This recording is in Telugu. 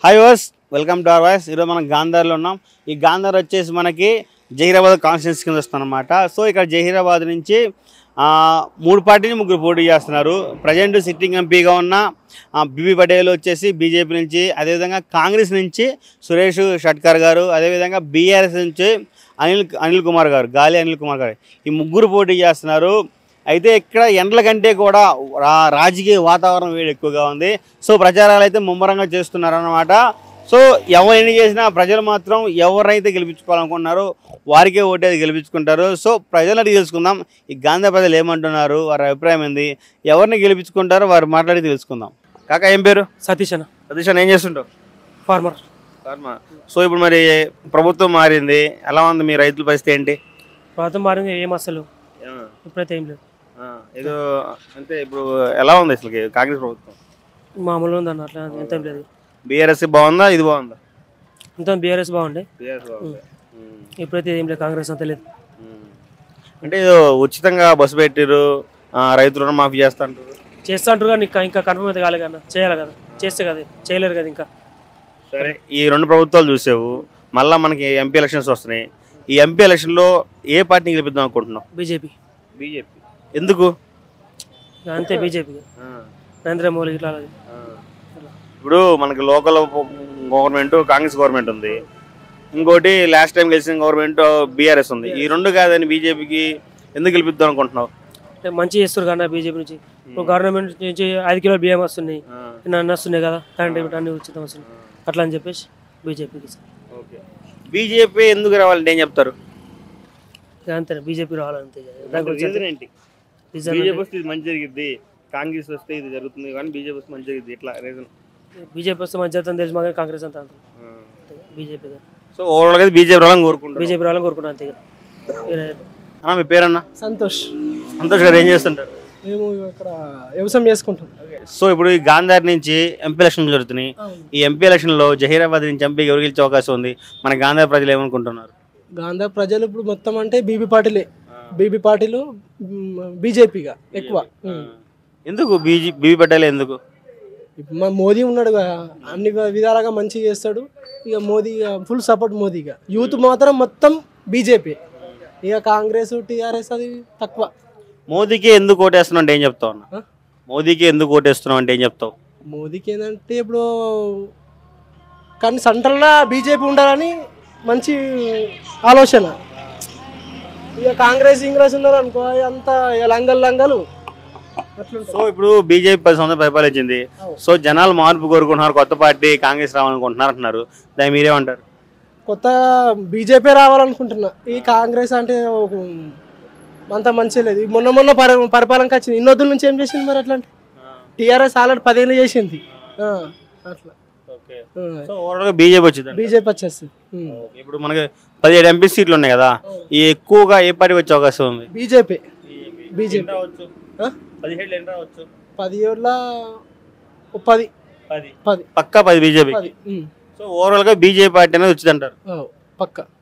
హాయ్ వాస్ వెల్కమ్ టు అవర్ వాయిస్ ఈరోజు మనం గాంధార్లో ఉన్నాం ఈ గాంధార్ వచ్చేసి మనకి జహీరాబాద్ కాన్స్టిట్యూన్స్ కింద వస్తుంది అనమాట సో ఇక్కడ జహీరాబాద్ నుంచి ఆ, మూడు పార్టీలు ముగ్గురు పోటీ చేస్తున్నారు ప్రజెంట్ సిట్టింగ్ ఎంపీగా ఉన్న ఆ, బిబి పటేల్ వచ్చేసి బీజేపీ నుంచి అదేవిధంగా కాంగ్రెస్ నుంచి సురేష్ షట్కర్ గారు అదేవిధంగా బీఆర్ఎస్ నుంచి అనిల్ అనిల్ కుమార్ గారు గాలి అనిల్ కుమార్ గారు ఈ ముగ్గురు పోటీ చేస్తున్నారు అయితే ఇక్కడ ఎండల కంటే కూడా రా- రాజకీయ వాతావరణం వేడి ఎక్కువగా ఉంది సో ప్రచారాలు అయితే ముమ్మరంగా చేస్తున్నారు అన్నమాట సో ఎవరు ఎన్ని చేసినా ప్రజలు మాత్రం ఎవరైతే గెలిపించుకోవాలనుకుంటున్నారో వారికే ఓటేది గెలిపించుకుంటారు సో ప్రజలను అడిగి తెలుసుకుందాం ఈ గాంధీ ప్రజలు ఏమంటున్నారు వారి అభిప్రాయం ఏంది ఎవరిని గెలిపించుకుంటారో వారు మాట్లాడి తెలుసుకుందాం కాకా ఏం పేరు సతీష్ అన్న సతీష్ అన్న ఏం చేస్తుంటావు ఫార్మర్ సో ఇప్పుడు మరి ప్రభుత్వం మారింది ఎలా ఉంది మీ రైతుల పరిస్థితి ఏంటి ప్రభుత్వం మారింది ఏం అసలు ఇప్పుడైతే ఏం లేదు ఏదో అంటే ఇప్పుడు ఎలా ఉంది అసలు కాంగ్రెస్ ప్రభుత్వం మామూలుగా ఉంది అన్న అట్లా ఎంత ఏం లేదు బీఆర్ఎస్ బాగుందా ఇది బాగుందా అంత బీఆర్ఎస్ బాగుండే బీఆర్ఎస్ బాగుంది ఇప్పుడైతే ఏం లేదు కాంగ్రెస్ అంత లేదు అంటే ఏదో ఉచితంగా బస్సు పెట్టిరు ఆ, రైతు రుణం మాఫీ చేస్తా అంటారు చేస్తా అంటారు కానీ ఇంకా ఇంకా కన్ఫర్మ్ అయితే కాలేదు కదా చేయాలి కదా చేస్తే కదా చేయలేరు కదా ఇంకా సరే ఈ రెండు ప్రభుత్వాలు చూసావు మళ్ళీ మనకి ఎంపీ ఎలక్షన్స్ వస్తున్నాయి ఈ ఎంపీ ఎలక్షన్లో ఏ పార్టీని గెలిపిద్దాం అనుకుంటున్నాం బీజేపీ బీజేపీ ఎందుకు అంతే బీజేపీ నరేంద్ర మోడీ ఇట్లా అలాగే. ఇప్పుడు మనకి లోకల్ గవర్నమెంట్ కాంగ్రెస్ గవర్నమెంట్ ఉంది ఇంకోటి లాస్ట్ టైం గెలిచిన గవర్నమెంట్ బీఆర్ఎస్ ఉంది ఈ రెండు కాదని బీజేపీకి ఎందుకు గెలిపిద్దాం అనుకుంటున్నావు అంటే మంచి చేస్తారు కదా బీజేపీ నుంచి ఇప్పుడు గవర్నమెంట్ నుంచి ఐదు కిలోలు బియ్యం వస్తున్నాయి నన్ను వస్తున్నాయి కదా కరెంట్ ఇవ్వడం అన్ని ఉచితం వస్తున్నాయి అట్లా అని చెప్పేసి బీజేపీకి ఓకే బీజేపీ ఎందుకు రావాలంటే ఏం చెప్తారు ఇక అంతే బీజేపీ రావాలంతే ఇక. దాని గురించి రీజన్ ఏంటి రీజన్ బీజేపీ వస్తే ఇది మంచి జరిగిద్ది కాంగ్రెస్ వస్తే ఇది జరుగుతుంది కానీ బీజేపీ వస్తే మంచి జరిగింది ఇట్లా రీజన్ బీజేపీ వస్తే మంచి చేద్దాం తెలిసి మాకు కాంగ్రెస్ అంతా అంటారు బీజేపీ సో ఓవరాల్ గా బీజేపీ రావాలని కోరుకుంటారు బీజేపీ రావాలని కోరుకుంటాం అంతే ఇక. వేరే అన్న మీ పేరన్నా సంతోష్ సంతోష్ గారు ఏం చేస్తుంటారు మేము ఇక్కడ వ్యవసాయం చేసుకుంటాం సో ఇప్పుడు ఈ గాంధార్ నుంచి ఎంపీ ఎలక్షన్ జరుగుతున్నాయి ఈ ఎంపీ ఎలక్షన్ లో జహీరాబాద్ నుంచి ఎంపీ ఎవరు గెలిచే అవకాశం ఉంది మన గాంధార్ ప్రజలు ఏమనుకుంటున్నారు గాంధీ ప్రజలు ఇప్పుడు మొత్తం అంటే బీబీ పార్టీలే బీబీ పార్టీలు బీజేపీగా ఎక్కువ ఉమ్. ఎందుకు బీజీ బీబీ పటేల్ ఎందుకు ఇప్పుడు మా మోదీ ఉన్నాడు కదా, అన్ని విధాలుగా మంచిగా చేస్తాడు ఇక మోదీ ఫుల్ సపోర్ట్ మోదీగా యూత్ మాత్రం మొత్తం బీజేపీ ఇక కాంగ్రెస్ టీఆర్ఎస్ అది తక్కువ మోదీకి ఎందుకు ఓటేస్తున్నావు అంటే ఏం చెప్తావు అన్న ఆ? మోదీకి ఎందుకు ఓటేస్తున్నావు అంటే ఏం చెప్తావు మోదీకి ఏంటంటే ఇప్పుడు కానీ సెంట్రల్లో బీజేపీ ఉండాలని మంచి ఆలోచన ఇక కాంగ్రెస్ ఇంగ్రెస్ ఉన్నారు అనుకో అంత లంగలు లంగలు అట్లుంటుంది సో ఇప్పుడు బీజేపీ పది సంవత్సరాలు పరిపాలించింది సో జనాలు మార్పు కోరుకుంటున్నారు కొత్త పార్టీ కాంగ్రెస్ రావాలనుకుంటున్నారు అంటున్నారు దాన్ని మీరేమంటారు కొత్త బీజేపీ రావాలనుకుంటున్నా ఈ కాంగ్రెస్ అంటే ఒక అంత మంచిగా లేదు ఈ మొన్న మొన్న పరి పరిపాలనకి వచ్చింది ఇన్నొద్దుల నుంచి ఏం చేసింది మరి అట్లా టీఆర్ఎస్ ఆల్రెడీ పదేళ్ళు చేసింది ఆ, అట్లా సో ఓవరాల్గా బీజేపీ వచ్చింది బీజేపీ వచ్చేస్తుంది ఇప్పుడు మనకి పదిహేడు ఎంపీ సీట్లు ఉన్నాయి కదా ఈ ఎక్కువగా ఏ పార్టీ వచ్చే అవకాశం ఉంది బీజేపీ బీజేపీ రావచ్చు ఆ? పదిహేడు ఎన్ని రావచ్చు పది ఏళ్ళ ఓ పది పది పది పక్కా పది బీజేపీ పది ఉమ్. సో ఓవరాల్ గా బీజేపీ పార్టీ అనేది వచ్చిందంటారు ఆ, పక్క